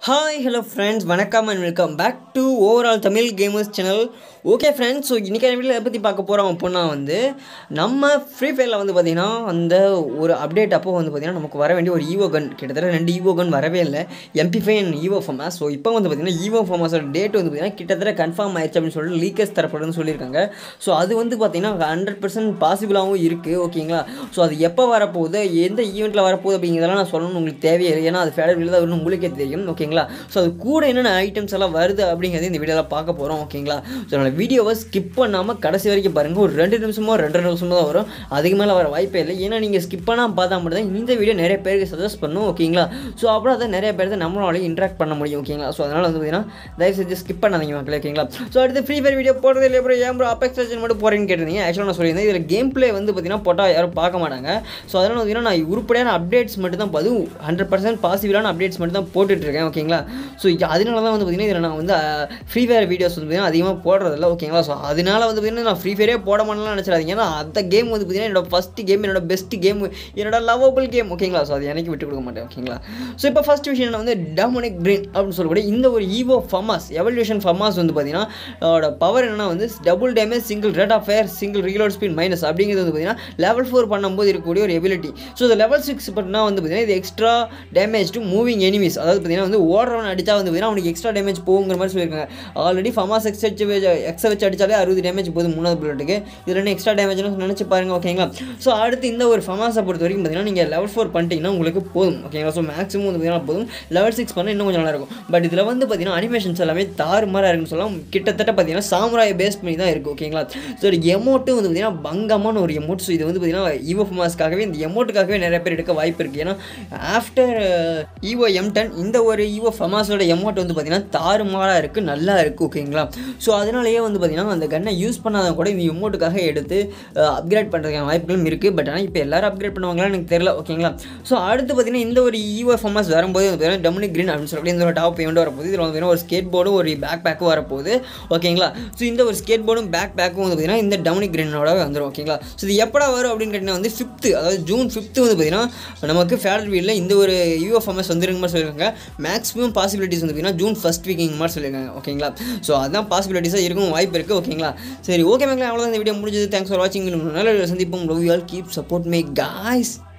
hi hello friends வணக்கம் and welcome back to overall Tamil gamers channel okay friends so இன்றைக்கி video எதை பற்றி பார்க்க போகிறோம் அப்படின்னா வந்து நம்ம ஃப்ரீ ஃபயரில் வந்து பார்த்திங்கன்னா அந்த ஒரு அப்டேட் அப்போ வந்து பார்த்திங்கன்னா நமக்கு வர வேண்டிய ஒரு ஈவோ கன் கிட்டத்தட்ட ரெண்டு ஈவோ கன் வரவே இல்லை MP five and Evo FAMAS so இப்போ வந்து பார்த்திங்கன்னா ஈவோ ஃபமாஸோட டேட் வந்து பார்த்திங்கன்னா கிட்டத்தட்ட கன்ஃபார்ம் ஆயிடுச்சு அப்படின்னு சொல்லிட்டு லீக்கர்ஸ் தரப்படுன்னு சொல்லியிருக்காங்க ஸோ அது வந்து பார்த்திங்கன்னா ஹண்ட்ரட் பர்சன்ட் பாசிபிளாகவும் இருக்குது ஓகேங்களா ஸோ அது எப்போ வரப்போகுது எந்த ஈவெண்ட்டில் வரப்போகுது அப்படிங்கிறதெல்லாம் நான் சொல்லணும்னு உங்களுக்கு தேவையே இல்லை ஏன்னா அது ஃபேடர் வீடியோ தான் இன்னும் உங்களுக்கே தெரியும் ஓகேங்களா ஸோ அது கூட என்னென்ன ஐட்டம்ஸ் எல்லாம் வருது அப்படிங்கிறது இந்த வீடியோவில் பார்க்க போகிறோம் ஓகேங்களா ஸோ அதனால் வீடியோவை ஸ்கிப் பண்ணாமல் கடைசி வரைக்கும் பாருங்கள் ஒரு ரெண்டு நிமிஷமோ ரெண்டரை நிமிஷமோ தான் வரும் அதுக்கு மேலே வர வாய்ப்பே இல்லை ஏன்னா நீங்கள் ஸ்கிப் பண்ணாமல் பார்த்தா மட்டும் தான் இந்த வீடியோ நிறைய பேருக்கு சஜஸ்ட் பண்ணும் ஓகேங்களா ஸோ அப்புறம் அதை நிறைய பேர் நம்மளால இன்ட்ராக்ட் பண்ண முடியும் ஓகேங்களா ஸோ அதனால் வந்து பார்த்தீங்கன்னா தயவு செஞ்சு ஸ்கிப் பண்ணாதீங்க மக்களே ஓகேங்களா ஸோ அடுத்து ஃப்ரீ ஃபயர் வீடியோ போடுறது இல்லை அப்புறம் ஏன் ப்ரோ அபெக்ஸ் லெஜெண்ட் மட்டும் போகிறேன்னு கேட்டிருந்தீங்க ஆக்சுவலாக நான் சொல்லியிருந்தேன் இதில் கேம் ப்ளே வந்து பார்த்தீங்கன்னா போட்டால் யாரும் பார்க்க மாட்டாங்க ஸோ அதனால் பார்த்தீங்கன்னா நான் உருப்படியான அப்டேட்ஸ் மட்டும் தான் அதுவும் ஹண்ட்ரட் பர்சன்ட் பாசிபிளான அப்டேட்ஸ் மட்டும் தான் போட்டுட்ருக்கேன் ஓகேங்களா ஸோ அதனால தான் வந்து பார்த்தீங்கன்னா இதில் நான் வந்து ஃப்ரீ ஃபயர் வீடியோஸ் வந்து பார்த்தீங்கன்னா அதிகமாக போடுறதில்ல ஓகேங்களா ஸோ அதனால வந்து பார்த்தீங்கன்னா நான் ஃப்ரீ ஃபயரே போட மாட்டேன்னு நினச்சிடாதீங்க ஏன்னா அந்த கேம் வந்து பார்த்தீங்கன்னா என்னோட ஃபஸ்ட்டு கேம் என்னோட பெஸ்ட் கேம் என்னோட லவபிள் கேம் ஓகேங்களா ஸோ அது எனக்கு விட்டு கொடுக்க மாட்டேன் ஓகேங்களா ஸோ இப்போ ஃபஸ்ட் விஷயம் என்ன வந்து டாமனிக் கிரீன் அப்படின்னு சொல்லக்கூடிய இந்த ஒரு ஈவோ ஃபமாஸ் எவல்யூஷன் ஃபமாஸ் வந்து பார்த்தீங்கன்னா அதோட பவர் என்னன்னா வந்து double damage single rate of fire single reload speed minus அப்படிங்கிறது வந்து பார்த்தீங்கன்னா லெவல் ஃபோர் பண்ணும்போது இருக்கக்கூடிய ஒரு எபிலிட்டி ஸோ இந்த லெவல் சிக்ஸ் பண்ணால் வந்து பார்த்தீங்கன்னா இது extra damage to moving enemies அதாவது பார்த்தீங்கன்னா வந்து ஓடுறவன் அடித்தா வந்து பார்த்தீங்கன்னா அவனுக்கு எக்ஸ்ட்ரா டேமேஜ் போகுங்கிற மாதிரி சொல்லியிருக்காங்க ஆல்ரெடி ஃபமாஸ் எக்ஸ் வச்சு எக்ஸை வச்சு அடித்தாலே அறுபது டேமேஜ் போகுது மூணாவது புல்லட்டுக்கு இதில் என்ன எக்ஸ்ட்ரா டேமேஜ்னு நினச்சி பாருங்க ஓகேங்களா ஸோ அடுத்து இந்த ஒரு ஃபமாஸை பொறுத்த வரைக்கும் பார்த்தீங்கன்னா நீங்கள் லெவல் ஃபோர் பண்ணிட்டீங்கன்னா உங்களுக்கு போதும் ஓகேங்களா ஸோ மேக்ஸிமம் வந்து பார்த்தீங்கன்னா போதும் லெவல் சிக்ஸ் பண்ணால் இன்னும் கொஞ்சம் நல்லாயிருக்கும் பட் இதில் வந்து பார்த்தீங்கன்னா அனிமேஷன்ஸ் எல்லாமே தாறுமாறாக இருக்குன்னு சொல்லலாம் கிட்டத்தட்ட பார்த்தீங்கன்னா சாமுராயை பேஸ் பண்ணி தான் இருக்குது ஓகேங்களா ஸோ ஒரு எமௌண்ட்டு வந்து பார்த்தீங்கன்னா பங்கமான ஒரு எமௌண்ட் ஸோ இது வந்து பார்த்தீங்கன்னா ஈவோ ஃபமாஸ்க்காகவே இந்த எமௌண்ட்டுக்காகவே நிறைய பேர் எடுக்க வாய்ப்பு இருக்குது ஏன்னா ஆஃப்டர் ஈவோ எம் டென் இந்த ஒரு ஈவோ ஃபமாஸோட எமௌண்ட் வந்து பார்த்தீங்கன்னா தாறுமாறாக இருக்குது நல்லா இருக்குது ஓகேங்களா ஸோ அதனாலேயே வந்து பார்த்தீங்கன்னா அந்த கன்னை யூஸ் பண்ணாத கூட இந்த எமௌண்ட்டுக்காக எடுத்து அப்கிரேட் பண்ணுறதுக்கான வாய்ப்புகளும் இருக்குது பட் ஆனால் இப்போ எல்லாரும் அப்கிரேட் பண்ணுவாங்களான்னு எனக்கு தெரியல ஓகேங்களா ஸோ அடுத்து பார்த்தீங்கன்னா இந்த ஒரு ஈவோ ஃபமாஸ் வரும்போது வந்து பார்த்தீங்கன்னா டொமினிக் கிரீன் அப்படின்னு சொல்லி இந்த ஒரு டாப் பேமெண்ட் வரப்போகுது இதில் வந்து பார்த்தீங்கன்னா ஒரு ஸ்கேட் போர்டும் ஒரு பேக் பேக்கும் வரப்போகுது ஓகேங்களா ஸோ இந்த ஒரு ஸ்கேட் போர்டும் பேக் பேக்கும் வந்து பார்த்தீங்கன்னா இந்த டொமினிக் கிரீனோட வந்துடும் ஓகேங்களா ஸோ இது எப்படா வரும் அப்படின்னு கேட்டிங்கன்னா வந்து ஃபிஃப்த்து அதாவது ஜூன் ஃபிஃப்த்து வந்து பார்த்தீங்கன்னா நமக்கு ஃபேடர் வீலில் இந்த ஒரு யூஓ ஃபமஸ் வந்துருங்க மாதிரி சொல்லியிருக்காங்க மேக்ஸிமம் பாசிபிலிட்டிஸ் வந்து பார்த்தீங்கன்னா ஜூன் ஃபஸ்ட் வீக்கிங் மாதிரி சொல்லியிருக்காங்க ஓகேங்களா ஸோ அதுதான் பாசிபிலிட்டிஸாக இருக்கும் வாய்ப்பு இருக்குது ஓகேங்களா சரி ஓகே மேங்களா அவ்வளோதான் இந்த வீடியோ முடிஞ்சது தேங்க்ஸ் ஃபார் வாட்சிங் நல்ல சந்திப்போம் love you all keep support மே காய்ஸ்